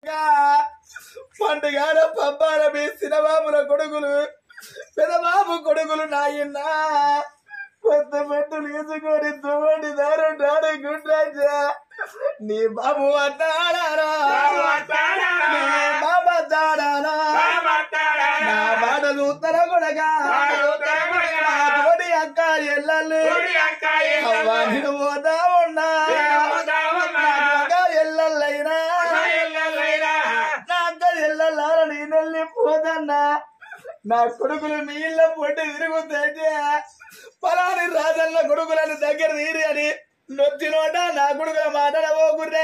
పండుగ పబ్బాల మీ సినబాబుల కొడుకులు పెదబాబు కొడుకులు నాయన్న కొత్త బట్టలు వేసుకొని దువ్వండి దారం డాడు గుడ్రాజా నీ బాబు అట్టాడారా నీ బాబా తాడారా నా మాట చూస్తారా కొడగా నా తోడి అక్క ఎల్లలు అవ్వ నేను పోతా ఉన్నా నాకు అక్క ఎల్లలైనా నా అక్క ఎల్లలారని నెల్లి పోదన్నా నా కొడుకులు నీళ్ళ పొట్టి తిరుగుతుంటే పలాని రాజల్ల కొడుకులను దగ్గర తీరి అని నొచ్చినోట నా కొడుకుల మాట్లాడబోకుర్రే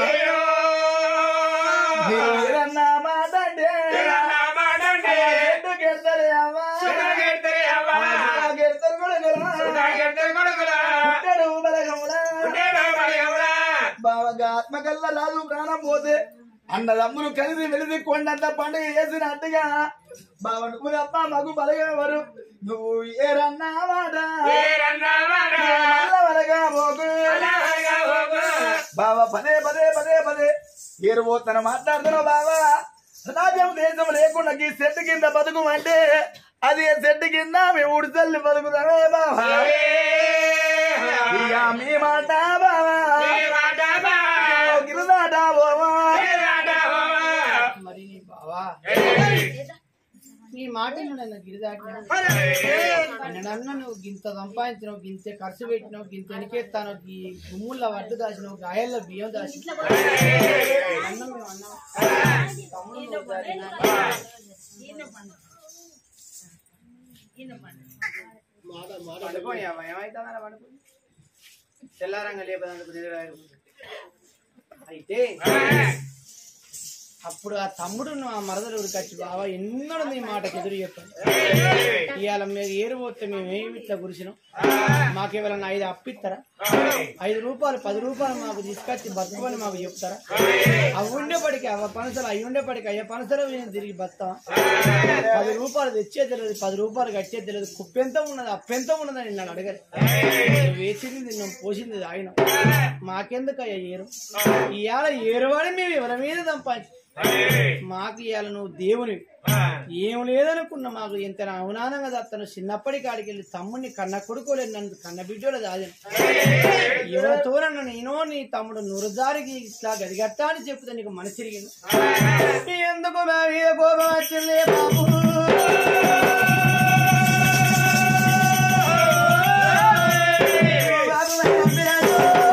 మీరన్నా మాట అంటే ఎందుకు ఎడతారే అమ్మా నాకు ఎడతారు కొడుకులా పుట్టాడు బలగములా బావగా ఆత్మకల్ల రాజు ప్రాణం పోతే అన్నదమ్ములు కలిసి వెలిసి కొండంత పండుగ చేసినట్టుగా బావ నువ్వు తప్ప మగు బలగేవారు నువ్వు ఏరన్నా మాట వలగా పోకు బావ పదే పదే పదే పదే ఏరు పోతన మాట్లాడుతున్నావు బావా రాజ్యం దేశం లేకుండా ఈ చెట్టు కింద బతుకు అంటే అది చెట్టు కింద మేము ఉడిసల్లి బతుకుతామే బావా ఇక మీ మాట బావా గిరిదాట బావా మరి నీ బావా నీ మాట నన్ను గిరిదాటిన నన్ను నువ్వు గింత సంపాదించినావు గింత ఖర్చు పెట్టినావు గింత ఎనికెత్తాను ఈ గుమ్ముల వడ్డు దాచినావు గాయల్లో బియ్యం దాచినావు అన్నం మేము అన్నం తమ్ముడు నువ్వు దాచినా. పడుకోని అవ్వ, ఏమైతుందన్న పడుకోని తెల్లారంగా లేపదందుకు నిద్ర అయితే అప్పుడు ఆ తమ్ముడు ఆ మరదలు ఉరికొచ్చి బావా ఎన్నడూ నీ మాటకి ఎదురు చెప్పాను ఇవాళ మీరు ఏరు పోతే మేము ఏమి ఇట్లా కురిసినాం మాకేమైనా ఐదు అప్పిస్తారా ఐదు రూపాయలు పది రూపాయలు మాకు తీసుకొచ్చి బతుకమని మాకు చెప్తారా అవి ఉండేపటికి అవ పనసలు అవి ఉండేపటికి అయ్యే పనసలు మేము తిరిగి బతాం పది రూపాయలు తెచ్చే తెలియదు పది రూపాయలు కట్టే తెలియదు కుప్పెంత ఉన్నది అప్పెంత ఉన్నదని నన్ను అడగరు వేసింది తిన్నాం పోసింది ఆయన మాకెందుకు అయ్యా ఏరు ఇవాళ ఏరువాడి మేము ఎవరి మీద సంపాదించి మాకు ఇవాళ నువ్వు దేవుని ఏం లేదనుకున్నా మాకు ఎంత అవునానంగా తను చిన్నప్పటి కాడికి వెళ్ళి తమ్ముడిని కన్న కొడుకోలేదు నన్ను కన్న బిడ్డోడు దాదని ఎవరితో నన్ను నేను నీ తమ్ముడు నురజారికి ఇట్లా గదిగట్టా అని చెప్తే నీకు మనసు తిరిగింది ఎందుకు నా మీద కోపం వచ్చింది బాబు బాబు మరి పంపినాడు.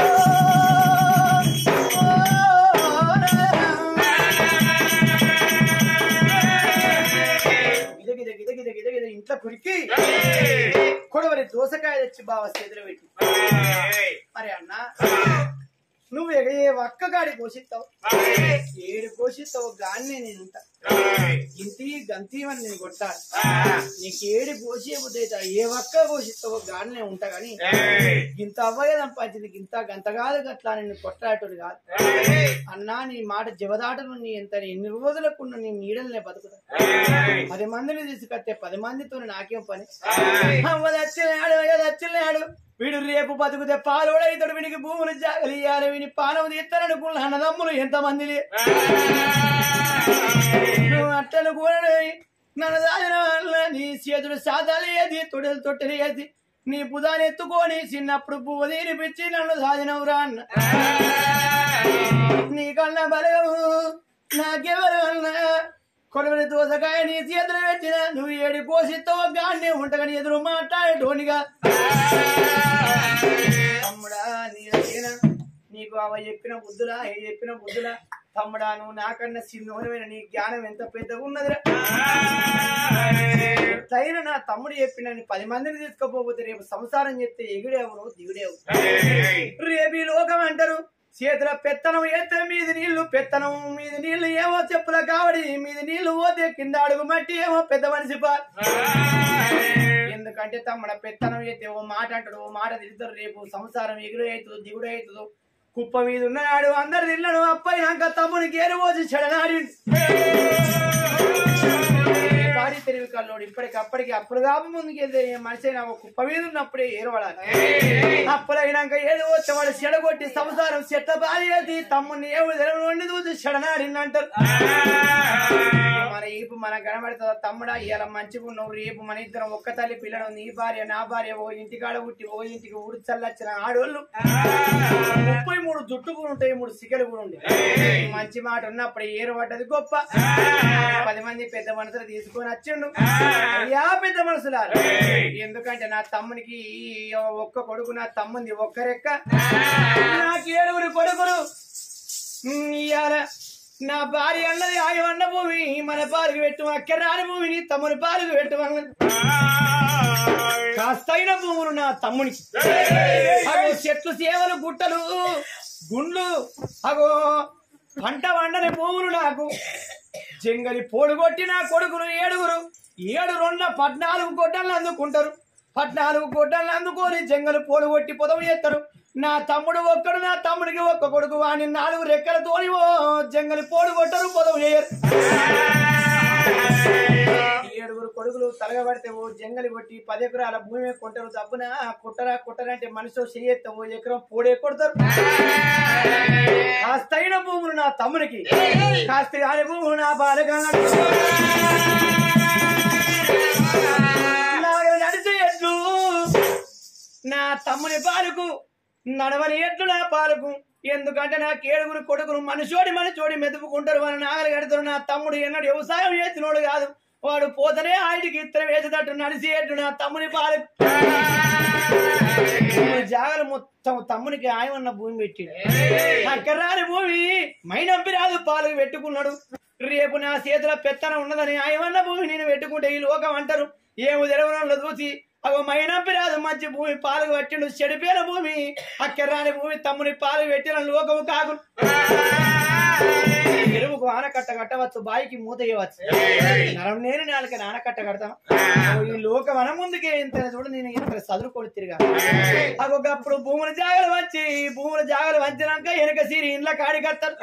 గిద గిద గిద గిద గిద గిద ఇంట్లో కురికి కొడవరి దోసకాయ తెచ్చి బావ చేతిలో పెట్టి మరి అన్న నువ్వు ఎగ ఏ ఒక్క గాడి పోషిస్తావు ఏడు పోషిస్తావు గాన్నే నేను ఉంటా ఇంటి గంతి అని నేను కొట్టాలి నీకు ఏడు పోసే బుద్ధి అయితే ఏ ఒక్క పోషిస్తావో గాన్నే ఉంటా గాని ఇంత అవ్వలేదని పంచింది ఇంత గంత కాదు గట్లా నేను కొట్టాటోడు కాదు అన్నా నీ మాట జవదాటను నీ ఎంత ఎన్ని రోజులకు నీ నీడలనే బతుకుతా పది మందిని తీసుకొస్తే పది మందితో నాకేం పని అవ్వ దచ్చినాడు అయ్యో దచ్చినాడు వీడు రేపు బతుకుతే పాలోడైతాడు వీడికి భూములు జాగలియాలి వీని పానం తీస్తారనుకున్న అన్నదమ్ములు ఎంతమంది నువ్వు అట్టలు కూడా నన్ను దాచిన వల్ల నీ చేతులు సాదాలు ఏది తొడలు తొట్టెలు ఏది నీ బుధాన్ని ఎత్తుకొని చిన్నప్పుడు పువ్వు తీరిపించి నన్ను సాధినవురా అన్న నీ కన్నా బలగము నాకెవరు అన్నా కొడవలి దోసకాయ నీ చేతులు పెట్టిన నువ్వు ఏడి పోసితో గాన్ని ఉంటగని ఎదురు మాట్లాడేటోనిగా తమ్ముడా నీ దగ్గర నీకు అవ చెప్పిన బుద్ధులా ఏ చెప్పిన బుద్ధులా తమ్ముడా నువ్వు నాకన్నా చిన్నమైన నీ జ్ఞానం ఎంత పెద్దగా ఉన్నదిరా ఎట్లయినా నా తమ్ముడు చెప్పిన నీ పది మందిని తీసుకుపోతే రేపు సంసారం చెప్తే ఎగుడేవు దిగుడేవు రేపు ఈ లోకం అంటారు చేతుల పెత్తనం ఏతే మీది నీళ్లు పెత్తనం మీది నీళ్లు ఏమో చెప్పుల కావడి మీది నీళ్లు పోతే కింద అడుగు మట్టి ఏమో పెద్ద మనిషి పా ఎందుకంటే తమ్ముడ పెత్తనం అయితే ఓ మాట అంటాడు ఓ మాట తిరుగుతారు రేపు సంసారం ఎగురు అవుతుందో దిగుడు అవుతుందో కుప్ప మీద ఉన్నాడు అందరు తిన్నాడు అప్పైనాక తమ్ముని గేరు పోసి చెడనాడి పాడి తెలివి కల్లోడి ఇప్పటికప్పటికి అప్పులు కాపు ముందుకు వెళ్తే ఏ మనిషి అయినా ఒక కుప్ప మీద ఉన్నప్పుడే ఏరవడాలి అప్పులైనాక ఏదో వచ్చే వాడు చెడగొట్టి సంసారం చెత్త బాధ చేసి తమ్ముడిని ఏమి తెలవని చూసి చెడనాడిందంటారు మన ఈపు మన కనబడుతుందా తమ్ముడా ఇవాళ మంచిగా ఉన్నావు రేపు మన ఇద్దరం ఒక్క తల్లి పిల్లలు నీ భార్య నా భార్య ఓ ఇంటికాడ పుట్టి ఓ ఇంటికి ఊడి చల్లొచ్చిన ఆడోళ్ళు ముప్పై మూడు జుట్టు కూడా ఉంటాయి మూడు సిగలు కూడా ఉంటాయి మంచి మాట ఉన్నప్పుడు ఏరు పడ్డది గొప్ప పది మంది పెద్ద మనుషులు తీసుకొని వచ్చిండు అయ్యా పెద్ద మనుషులారు ఎందుకంటే నా తమ్మునికి ఈ ఒక్క కొడుకు నా తమ్ముంది ఒక్కరెక్క నాకు ఏడుగురు కొడుకులు ఉమ్, ఇయ్యాల నా భార్య అన్నది ఆయన అన్న భూమి మన పాలకు పెట్టు అక్కడ రాని భూమిని తమ్ముని పాలకు పెట్టు అన్నది కాస్తైన భూములు నా తమ్మునికి అగో చెట్లు సేవలు గుట్టలు గుండ్లు అగో పంట వండని భూములు నాకు జంగలి పోడుగొట్టి నా కొడుకులు ఏడుగురు ఏడు రెండ పద్నాలుగు గొడ్డలు అందుకుంటారు పద్నాలుగు గొడ్డలు అందుకొని జంగలు పోడుగొట్టి పొదవు చేస్తారు నా తమ్ముడు ఒక్కడు నా తమ్ముడికి ఒక్క కొడుకు వాని నాలుగు రెక్కలతోని ఓ జంగలి పోడు కొట్టరు పొదవు చేయరు ఈ ఏడుగురు కొడుకులు తలగబడితే ఓ జంగలి కొట్టి పది ఎకరాల భూమి కొంటారు దబ్బున కుట్టరా కుట్టరంటే మనిషి చెయ్యెత్తే ఓ ఎకరం పోడే కొడతారు కాస్తైన భూములు నా తమ్మునికి కాస్త కాని భూములు నా బాలకన్నాడు నాకు నడిచే ఎట్లు నా తమ్ముని పాలకు నడవని ఎట్లు నా పాలకు ఎందుకంటే నాకు ఏడుగురు కొడుకులు మనిషోడి మనిషోడి మెదుపుకుంటారు వాళ్ళ నాగలు కడతారు నా తమ్ముడు ఎన్నడు వ్యవసాయం చేసినోడు కాదు వాడు పోతనే ఆయనకి ఇత్తనం వేసేటట్టు నడిచి ఎట్లు నా తమ్ముని పాలకు మూడు జాగలు మొత్తం తమ్మునికి ఆయమన్న భూమి పెట్టిండు అక్కడ రాని భూమి మైనంపి రాదు పాలకు పెట్టుకున్నాడు రేపు నా చేతిలో పెత్తనం ఉన్నదని ఆయమన్న భూమి నేను పెట్టుకుంటే ఈ లోకం అంటారు ఏమి తెలవనంలో చూసి అగో మైనంపి రాదు మంచి భూమి పాలకు పట్టిండు చెడిపోయిన భూమి అక్కడ రాని భూమి తమ్ముని పాలకు పెట్టిన లోకము కాకు ఎరువుకు ఆనకట్ట కట్టవచ్చు బాయికి మూత వేయవచ్చు నరం నేను నాలుక ఆనకట్ట కడతాం ఈ లోకం అన ముందుకే ఇంత చూడు నేను ఇంత చదువుకొని తిరిగా అప్పుడు భూముల జాగలు వంచి భూముల జాగలు వంచినాక వెనక సిరి ఇండ్ల కాడి కట్టారు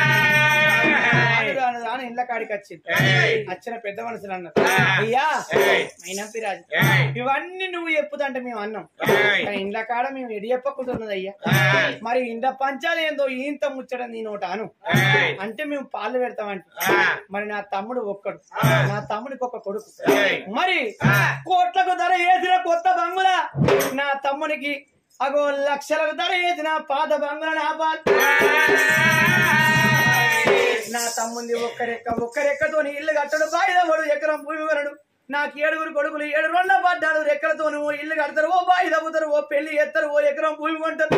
రాను రాను ఇండ్ల కాడికి వచ్చింది వచ్చిన పెద్ద మనుషులు అన్నారు అయ్యా మైనంపి రాజు ఇవన్నీ నువ్వు చెప్పుదంటే మేము అన్నాం కానీ ఇండ్ల కాడ మేము ఎడి చెప్పకుంటున్నది అయ్యా మరి ఇండ్ల పంచాలు ఏందో ఇంత ముచ్చట నీ నోట అను అంటే మేము పాలు పెడతామంటే మరి నా తమ్ముడు ఒక్కడు నా తమ్ముడికి ఒక కొడుకు మరి కోట్లకు ధర వేసిన కొత్త బంగుల నా తమ్మునికి అగో లక్షలకు ధర వేసిన పాత బంగుల నా పాలు నా తమ్ముంది ఒక్కరెక్క ఒక్కరెక్కతో ఇల్లు కట్టడు బాయిదవుడు ఎకరం భూమి వరడు నాకు ఏడుగురు కొడుకులు ఏడు రొండ పడ్డాడు రెక్కలతో ఓ ఇల్లు కడతారు ఓ బాయి తవ్వుతారు ఓ పెళ్లి చేస్తారు ఓ ఎకరం భూమి కొంటారు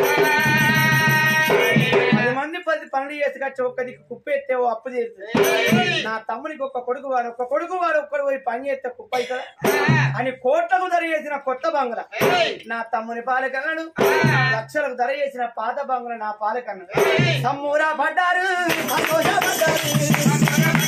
పది మంది పది పనులు చేసి కచ్చి ఒక్క దిక్కు కుప్ప ఎత్తే ఓ అప్పు చేస్తే నా తమ్మునికి ఒక్క కొడుకు వాడు ఒక్క కొడుకు వాడు ఒక్కడు పోయి పని చేస్తే కుప్ప అవుతాడా అని కోట్లకు ధర చేసిన కొత్త బంగ్లా నా తమ్ముని పాలకన్నాడు లక్షలకు ధర చేసిన పాత బంగ్లా నా పాలకన్నాడు తమ్మురా పడ్డారు సంతోషపడ్డారు.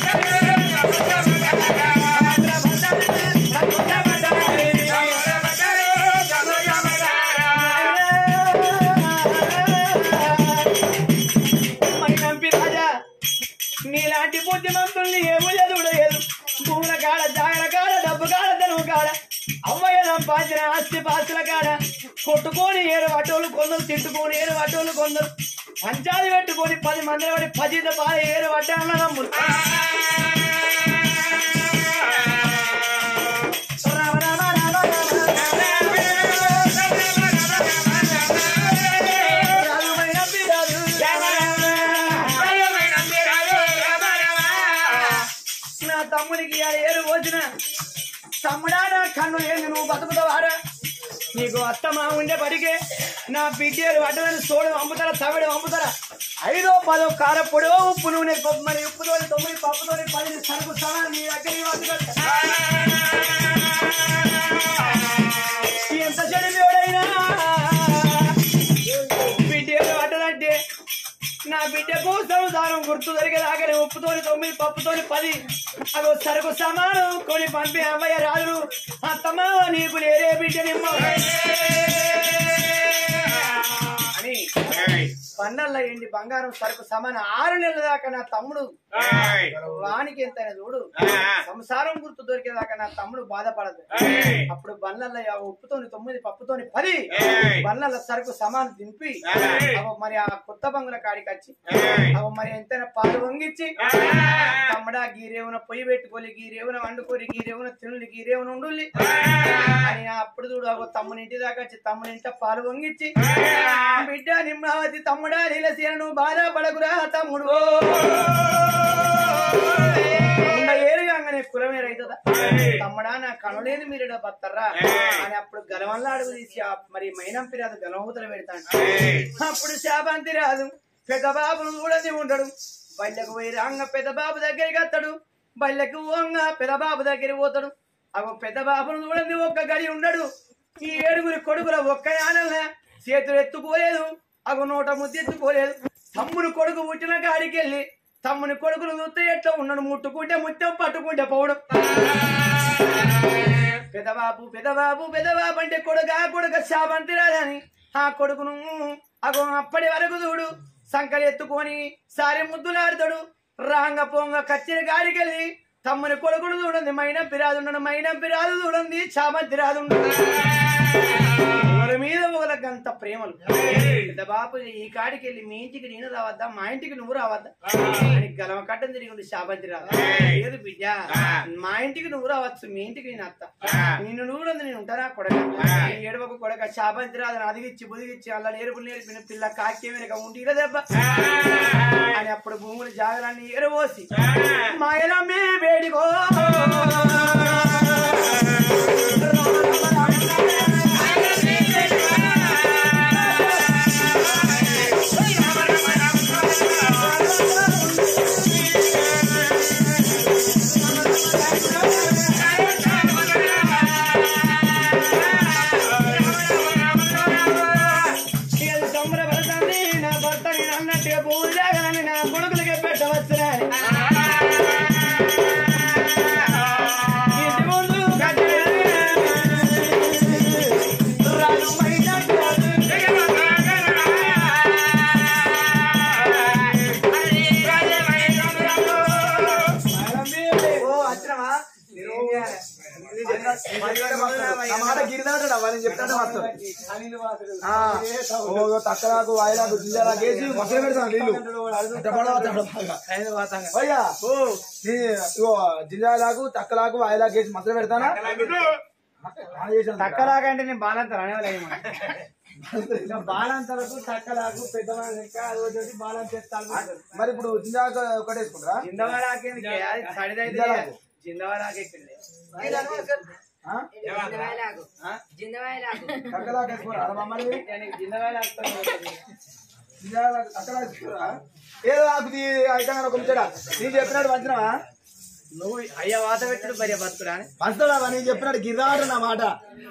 మరి నంపి రాజా నీలాంటి బుద్ధిమంతుల్ని ఏమో చదువుడలేదు భూముల కాడ జాగల కాడ డబ్బు కాడ ధనము కాడ అమ్మయ్య సంపాదించిన ఆస్తి పాస్తుల కాడ కొట్టుకొని ఏడు వటోలు కొందరు తిట్టుకొని ఏడు వటోలు కొందరు పంచాలు పెట్టుకొని పది మంది పడి పదిత బాధ ఏడు వడ్డాల నమ్ములు రామ రామ రామ రాఘవమైన పిరాలు. నా తమ్మునికి ఇవాళ ఏరు వచ్చిన తమ్ముడా నా కన్ను ఏంది నువ్వు బతుకుతావారా నీకు అత్తమా ఉండే పడికే నా బిడ్డేరు అడ్డమైన సోడు అమ్ముతారా తవిడు అమ్ముతారా ఐదో పదో కారపొడి ఉప్పు నూనె పప్పు మరి ఉప్పుతోని తొమ్మిది పప్పుతోని పది సరుకు సలా నీ దగ్గర ఈ బతుకు. ఎంత చెడిపోడైనా బిడ్డేరు అడ్డదంటే నా బిడ్డకు సంసారం గుర్తు దొరికేదాకా ఉప్పుతోని తొమ్మిది పప్పుతోని పది అదో సరుకు సమానం కొని పంపి అమ్మయ్య రాజులు అత్తమ్మ నీకు లేరే బిడ్డ నిమ్మ అని పన్నెల్ల ఎండి బంగారం సరుకు సమాన ఆరు నెలల దాకా నా తమ్ముడు వానికి ఎంత చూడు సంసారం గుర్తు దొరికేదాకా నా తమ్ముడు బాధపడదు అప్పుడు బన్నల్ల ఉప్పుతోని తొమ్మిది పప్పుతోని పది బన్నల సరుకు సమానం దింపి అవ మరి ఆ కొత్త బంగుల కాడికి వచ్చి అవ మరి ఎంతైనా పాలు వంగిచ్చి తమ్ముడా గీరేవున పొయ్యి పెట్టుకోలి గీరేవున వండుకోరి గీరేవున తినులి గీరేవున ఉండులి అని అప్పుడు చూడు అగో తమ్ముని ఇంటి దాకా వచ్చి తమ్ముని ఇంట పాలు వంగిచ్చి బిడ్డ నిమ్మావతి తమ్ముడా నీలసీన నువ్వు బాధపడకురా తమ్ముడు ఉన్న ఏరుగానే కులమే రైతుందా తమ్ముడా నా కనులేని మీరు బత్తర్రా అని అప్పుడు గలవల్ల అడుగు తీసి ఆ మరి మైనం పిరాదు గలవతలు పెడతాను అప్పుడు శాపంతి రాదు పెద్ద బాబును చూడని ఉండడు బళ్ళకు పోయి రాంగ పెద్ద బాబు దగ్గరికి వస్తాడు బళ్ళకు ఓంగ పెద్ద బాబు దగ్గరికి పోతాడు అగో పెద్ద బాబును చూడండి ఒక్క గడి ఉండడు ఈ ఏడుగురి కొడుకుల ఒక్క యానల్లా చేతులు ఎత్తుకోలేదు అగో నోట ముద్ద ఎత్తుకోలేదు తమ్ముని కొడుకు పుట్టిన కాడికి వెళ్ళి తమ్ముని కొడుకులు చూస్తే ఎట్లా ఉన్నాడు ముట్టుకుంటే ముత్యం పట్టుకుంటే పోవడం పెదబాబు పెదబాబు పెదబాబు అంటే కొడుక కొడుక శాపంతి రాదని ఆ కొడుకును అగో అప్పటి వరకు చూడు సంకలు ఎత్తుకొని సారి ముద్దులాడతాడు రాంగ పొంగ కచ్చిన గాడికెళ్ళి తమ్ముని కొడుకును చూడండి మైనం పిరాదుండను మైనం పిరాదు చూడండి చామంతి రాదుండడు ఎవరి మీద ఒకరికంత ప్రేమలు పెద్ద బాపు ఈ కాడికి వెళ్ళి మీ ఇంటికి నేను రావద్దా మా ఇంటికి నువ్వు రావద్దా అని గలవ కట్టం తిరిగి శాపంతి రాదు లేదు బిడ్డ మా ఇంటికి నువ్వు రావచ్చు మీ ఇంటికి నేను అత్త నిన్ను నువ్వు రంది నేను ఉంటానా కొడక ఈ ఏడవకు కొడక శాపంతి రాదు అదిగిచ్చి బుదిగిచ్చి అలా నేర్పులు నేర్పిన పిల్ల కాకే వెనక ఉండి దెబ్బ అని అప్పుడు భూములు జాగరాన్ని ఎరవోసి మాయలమ్మే వేడిగో ఇక సంబరపడతాంది నా భర్త నేను అన్నట్టుగా భూములు జాగరాన్ని నా కొడుకులకి పెట్టవచ్చునని ఇంటి ముందు రాజు మైనాటి రాజు. ఓ వచ్చినవా నా మాట గిరిదాటడా వాడిని చెప్తాడు మాస్టర్ ఆ, ఓ తక్కలాకు వాయిలాకు జిల్లాలకు వేసి మసలు పెడతాను నీళ్ళు అంటే పడవతాడు బాగా. అయ్యా నీ ఇగో జిల్లాలకు తక్కలాకు వాయిలాకు వేసి మసలు పెడతానా ఆ, చేశాను. తక్కలాగంటే నేను బాలంతలు అనేవాళ్ళు బాలంతలకు తక్కలాకు పెద్దవాళ్ళ లెక్క అదొకటి బాలంత ఎత్తాలి మరి ఇప్పుడు జిల్లాకు ఒకటి వేసుకుంటారా జిందవాడాకి సడిదైతే జిందాలాకు. జిందవాడాకి ఎక్కింది ఆ? ఆ? తక్కలాకు వేసుకోరా మమ్మల్ని నీకు జిందవాడాకి జిల్లాలకు తక్కలాకు వేసుకోరా ఏదో నాకు తీ- అయితే ఒక ముచ్చట నేను చెప్పినట్టు వచ్చినవా నువ్వు అయ్యా వాత పెట్టుడు భార్య బతుకుడా అని పంచుతాడా నేను చెప్పినట్టు గిరిదాడు నా మాట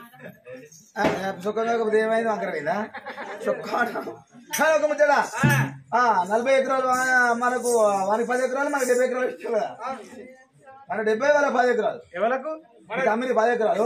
సుఖం లేకపోతే ఏమైంది వంకరమైందా సుఖం కానీ ఒక ముచ్చట ఆ, నలభై ఎకరాలు ఆ, మనకు వానికి పది ఎకరాలు మనకి డెబ్బై ఎకరాలు ఇచ్చావు కదా మన డెబ్బై వాళ్ళ పది ఎకరాలు ఎవలకు మనకి అమ్మిని పది ఎకరాలు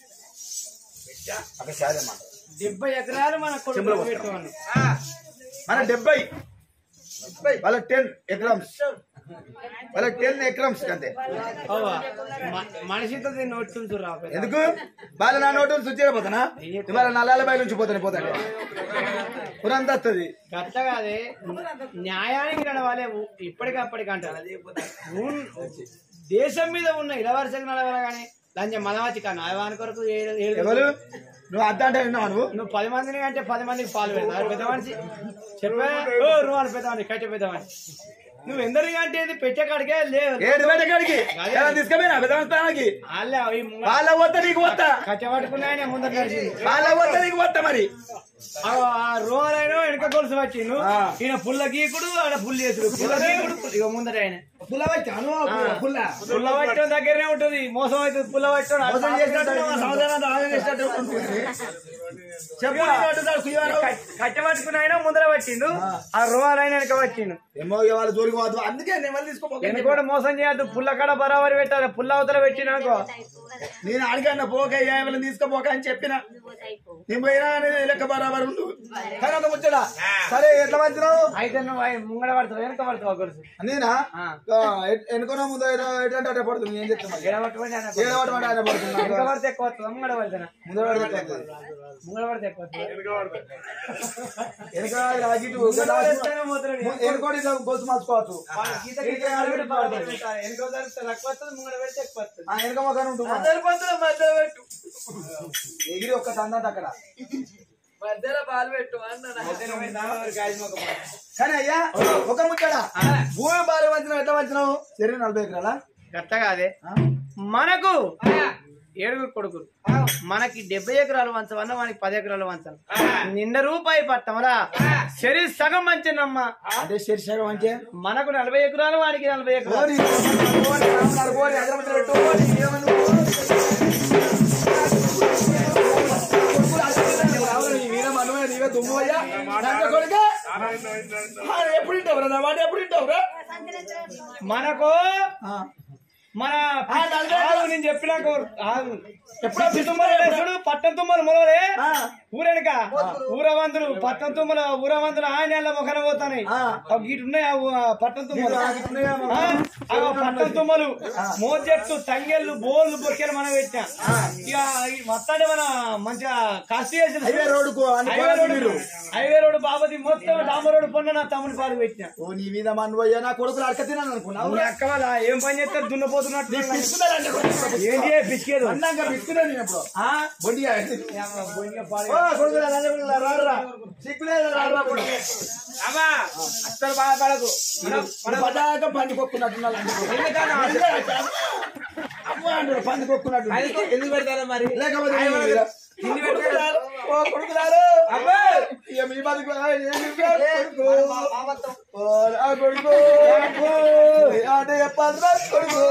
అక్కడ శాదే మాట డెబ్బై ఎకరాలు మన చెంబులో కొడుకు పోస్తాం. పెట్టుకోను మన డెబ్బై వాళ్ళ టెన్ ఎకరమ్స్ వాళ్ళ టెన్ ఎకరమ్స్ అంతే అవ్వా, మ- మనిషితో దీన్ని నోట్టుంచు రా పెద్ద. ఎందుకు వాళ్ళ నా నోటు సుచ్చేపోతానా ఇవాళ నల్లాల బయట నుంచి పోతాను పోతాను పురంత వస్తుంది గట్ల కాదే న్యాయానికి నడవాలి ఊ- ఇప్పటికప్పటికి అంటారు ఊన్- దేశం మీద ఉన్న ఇలవరుసకు నడవాలి కానీ లంచం మనవాచి కానీ నడవాని కొరకు ఏడు- ఏడు- ఎవరు నువ్వు అద్ద అంటే విన్నావు నువ్వు నువ్వు పది మందిని అంటే పది మందికి పాలు పెడతావు పెద్ద మనిషి చెప్పా ఓ నువ్వు అని పెద్ద మనిషి కట్టే పెద్ద మనిషి నువ్వు ఎందరిగా అంటే ఏంది పెట్టే కాడికే లేవు ఏడు బయట కాడికి ఎలా తీసుకుపోయినా పెద్ద స్థానానికి వాళ్ళే అవి ముంగ- వాళ్ళ వద్ద నీకు వస్తా కట్టె పట్టుకున్నాయనే ముందర నడిచింది వాళ్ళ వద్ద నీకు వస్తా మరి ఆ రోల్ అయినా వెనక గొలుసు వచ్చిండు ఆ. ఈయన పుల్ల గీకుడు ఆడ పుల్లి వేసుడు పుల్ల గీకుడు ఇక ముందర ఆయన పుల్ల వచ్చాను పుల్ల పుల్ల పట్టడం దగ్గరనే ఉంటుంది మోసం అవుతుంది పుల్ల పట్టడం మోసం చేసినట్టు మా సంవత్సరాన్ని ఆగం చేసినట్టు ఉంటుంది. చెప్పు నేను అడ్డుతాడు కుయ్యారు. కట్టె పట్టుకుని అయినా ముందర పట్టిండు ఆ రోవాలు అయినా వెనక పట్టిండు ఏమో ఇక వాళ్ళ జోలికి పోదు అందుకే నేను మళ్ళీ తీసుకోపోక నేను కూడా మోసం చేయద్దు పుల్ల కాడ బరాబరి పెట్టాలి పుల్ల అవతల పెట్టినాకో నేను అడిగాను పోక ఏమైనా తీసుకోపోక అని చెప్పిన నేను పోయినా అనేది లెక్క బరాబర్ ఉండు కానీ ఒక ముచ్చట సరే ఎట్లా వచ్చినావు అయితే నువ్వు అయి ముంగడ పడతావు వెనక పడతావు గొలుసు నేనా ఆ. ఎన్నుకున్నా ముందు ఎటువంటి అట్టే పడుతుంది ఏం చెప్తున్నా ఎడ పట్టుకొని ఆయన ఏదో ఒకటి మాట ఆయన పడుతుంది వెనక పడితే ఎక్కువ వస్తుంది ముంగడ పడితేనా ముందు పడితే వస్తుంది. ముంగడ పడితే ఎక్కువ వస్తుంది వెనక రాగి ఇటు ఒక దాసు- పడితేనే పోతున్నాడు. ఎనుకోటి ఇట్లా గొలుసు మార్చుకోవచ్చు గీత గీత ఆడబెట్టి పాడుతాడు. వెనక పడితే తక్కువ వస్తుంది ముంగడ పెడితే ఎక్కువ వస్తుంది ఆ వెనక మొక్కను ఉంటుంది అందరి పంతులు మధ్యలో పెట్టు ఎగిరి ఒక్క తందంత అక్కడ మధ్యలో పాలు పెట్టు అన్న కానీ అయ్యా ఒక ముచ్చట భూమి బాగా వంచినావు ఎట్లా వంచినావు సరే నలభై ఎకరాలా గట్ట కాదే ఆ? మనకు ఏడుగురు కొడుకులు మనకి డెబ్బై ఎకరాలు వంచవన్న మనకి పది ఎకరాలు వంచాలి నిండ రూపాయి పట్టమరా శరీర సగం మంచినమ్మ అంటే శీర్షకం అంటే మనకు నలభై ఎకరాలు వానికి నలభై ఎకరాలు ఓరి, ఓరి, రామనాడు, ఓరి, అగ్రమతులు పెట్టు, ఓరి, ఏమను, రావులు, నీ మీద మనమే, నీవే దుమ్ము అయ్యా. నంద కొడుకా? ఆ, ఎప్పుడు వింటావురా నా మాట ఎప్పుడు వింటావురా మనకు ఆ, మన ఆ, నలభై ఎకరాలు. ఆగు, నేను చెప్పినాక ఆగు. ఎప్పుడో పిచ్చి తుమ్మలు వేసుడు పట్టం తుమ్మలు మొదలే ఆ, ఊరెనక ఊరవంతులు పట్టం తుమ్మలు ఊరవంతులు ఆయన మొఖన పోతాయి ఆ. గిటు ఉన్నాయి ఆ ఊ- ఆ పట్టం తుమ్మలు ఆ, గిట్ల ఉన్నాయా ఆ, మొఖం? ఆ పట్టం తుమ్మలు మోజెట్టు తంగెళ్ళు బోళ్ళు బొక్కెలు మనం పెట్టినా ఇక మొత్తాన్ని మన మంచిగా కాశీ చేసిన హైవే రోడ్డుకు అన్ని హైవే కోడలు రోడ్డు మీరు. హైవే రోడ్డు బాబతి మొత్తం డాంబర్ రోడ్డు పొన్న నా తమ్ముని పాలు పెట్టినా ఓ నీ మీద మన పోయా నా కొడుకులు అడక తిన్నాను అనుకున్నావు నీ అక్క వాళ్ళ ఏం పని చేస్తారు దున్నపోతున్నట్టు పిసుకున్నారంటే ఏంటి పిసికేదు అన్నాక పిసుకున్నా నేను ఇప్పుడు ఆ? బొండిగా బొయ్య పాలు ఓ కొడుకులా రాజా కొడుకులా రారా సిక్కులేదు రారా కొడుకు. అమ్మా అస్సలు బాధపడకు మనం మన పదాక పంది కొక్కున్నట్టున్నారు అమ్మ అంటారు పంది కొక్కున్నట్టు ఎందుకు పెడతారా మరి లేకపోతే ఆయన మీరు మనకు తిండి పెట్టారు. ఓ కొడుకులారు అబ్బా! ఇక మీ బతుకు ఆ, ఏమి కొడుకు ఓ ఆ కొడుకు అంటే చెప్పాలి రా కొడుకు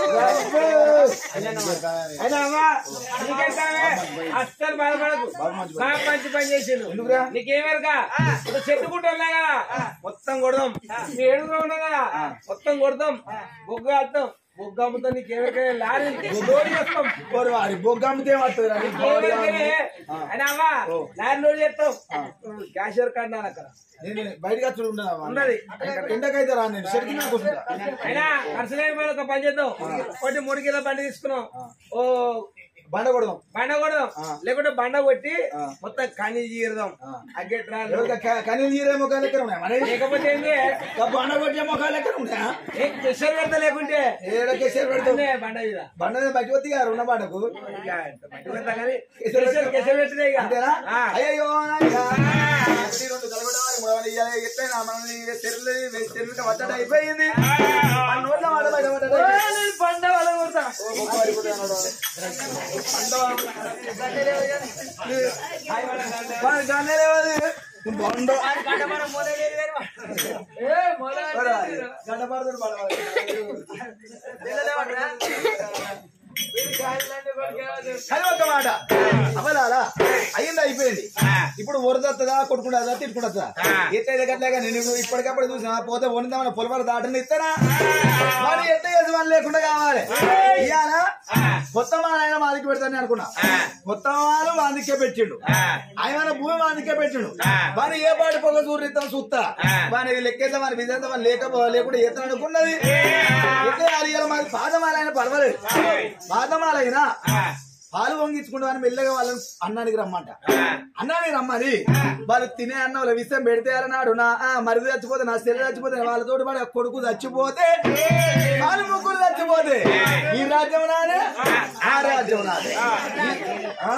అయినా అమ్మా, నీకెంతావే? అస్సలు బాధపడకు బాగా మంచి పని చేసిండు ఎందుకురా? నీకేమెరక ఇప్పుడు చెట్టు గుట్ట ఉన్నాయి కదా మొత్తం కొడదాం మీ ఏడుగురు ఉన్నాం కదా మొత్తం కొడదాం బొగ్గు వేస్తాం బొగ్గు అమ్ముతాం నీకేమెరక లారీ లోడ్ చేస్తాం ఓరి వారి బొగ్గమ్మితే వస్తుంది రా నీకు బాగా. ఏమెరకనే? అయినా అమ్మా లారీ లోడ్ చేస్తాం క్యాషియర్ కార్డు నాన్న అక్కడ నేను బయటకు వచ్చి ఉండను ఉన్నది. ఎండకైతే రా నేను చెట్టు కింద కూర్చుంటా అయినా ఖర్చు లేని మనం ఒక పని చేద్దాం ఒకటి మూడు కిలో బండి తీసుకున్నాం ఓ బండ కొడదాం బండ కొడదాం లేకుంటే బండ కొట్టి ఆ. మొత్తం కనీ చీరదాం అగ్గెట్రాలు ఎవరికి కనీలు తీరే ముఖాలు ఎక్కడ ఉన్నాయి మరి లేకపోతే ఏంది ఆ బండ కొట్టే ముఖాలు ఎక్కడ ఉన్నాయా ఏ ప్రెషర్ పెడతా లేకుంటే ఏడకేసారి పెడతాం అన్నే బండ మీద బండ మీద బయట వద్దు ఇక ఉన్న బండకు ఇక బయట పెడతా కానీ ప్రెషర్ కెసర్ పెట్టినాయి ఇక. అంతేనా ఆ. అయ్యో నాయనా. ఒకటి రెండు కలగొడవాలి, మూడవది ఇయ్యాలి, ఎట్లయినా మనల్ని తెరులు తెరులు వద్దట అయిపోయింది మన నోట్ల మాట బయట పడ్డట ఓ, అయిపోయింది. నేను పండ వాళ్ళ కొడతా. ఓ, గొప్ప వాడిపోతాడు అన్నాడు. మన గన్నే లేవది. బండ. ఏ, మొల మరి అంటే అది గడ్డ పడతాడు పడవాలి. పిల్లలేమన్నా? వీడు కాయలంటే పట్టుకెళ్ళదు. అది ఒక మాట అవలాలా అయింది అయిపోయింది ఇప్పుడు వరదత్తదా కొట్టుకుంటుందా తిట్టుకుంటుందా ఎట్లయితే గట్లేగా నేను ఇప్పుడు ఇప్పటికప్పుడు చూసిన పోతే వండుదామని పొలమర దాటని ఇస్తానా మరి ఎట్ట చేసి వాళ్ళు లేకుండా కావాలి ఇయ్యాలా మొత్తం మా ఆయన మాదికి పెడతాను అనుకున్నా మొత్తం వాళ్ళు వాందికే పెట్టిండు ఆయన భూమి వాందికే పెట్టిండు మరి ఏ పాటి పొగ చూరిద్దాం చూస్తా మరి లెక్కేద్దాం మరి విధేద్దాం మరి లేకపో లేకుండా ఎత్తను అనుకున్నది ఎట్లా అడిగాలి మరి పాదమాల ఆయన పర్వాలేదు పాదమాల అయినా పాలు వంగించుకుంటా అని మెల్లగా వాళ్ళని అన్నానికి రమ్మంట అన్నానికి రమ్మని వాళ్ళు తినే అన్న వాళ్ళ విషయం పెడితే అన్నాడు నా ఆ, మరిది చచ్చిపోతే నా చెల్లి చచ్చిపోతే వాళ్ళతోటి వాడి కొడుకు చచ్చిపోతే వాళ్ళు ముగ్గురు చచ్చిపోతే ఈ రాజ్యం నాదే ఆ రాజ్యం నాదే ఆ?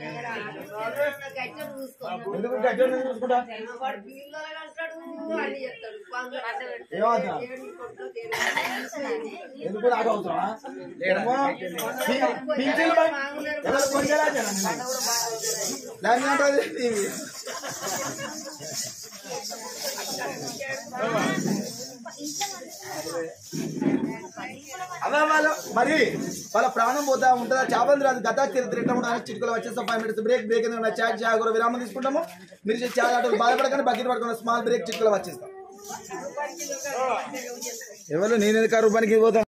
ఎందుకు గడ్డి చూసుకుంటా ఏమవుతున్నా ఎందుకు నాకు అవసరమా ఏమో? పి- పింఛన్లు పై- ఎవరు కొంచెలా జనం నిన్ను? దాన్ని అంటది ఇవి. అలా వాళ్ళ మరి వాళ్ళ ప్రాణం పోతా ఉంటుందా చాబంది రాదు గత చరిత్ర ఎట్లా ఉంటుంది చిట్టుకులు వచ్చేస్తాం ఫైవ్ మినిట్స్ బ్రేక్ బ్రేక్ ఎందుకు చాట్ చేయకూర విరామం తీసుకుంటాము మీరు చాలా ఆటలు బాధపడకండి బకెట్ పడుకున్న స్మాల్ బ్రేక్ చిట్టుకులు వచ్చేస్తాం ఎవరు నేను ఎందుకు రూపానికి పోతాను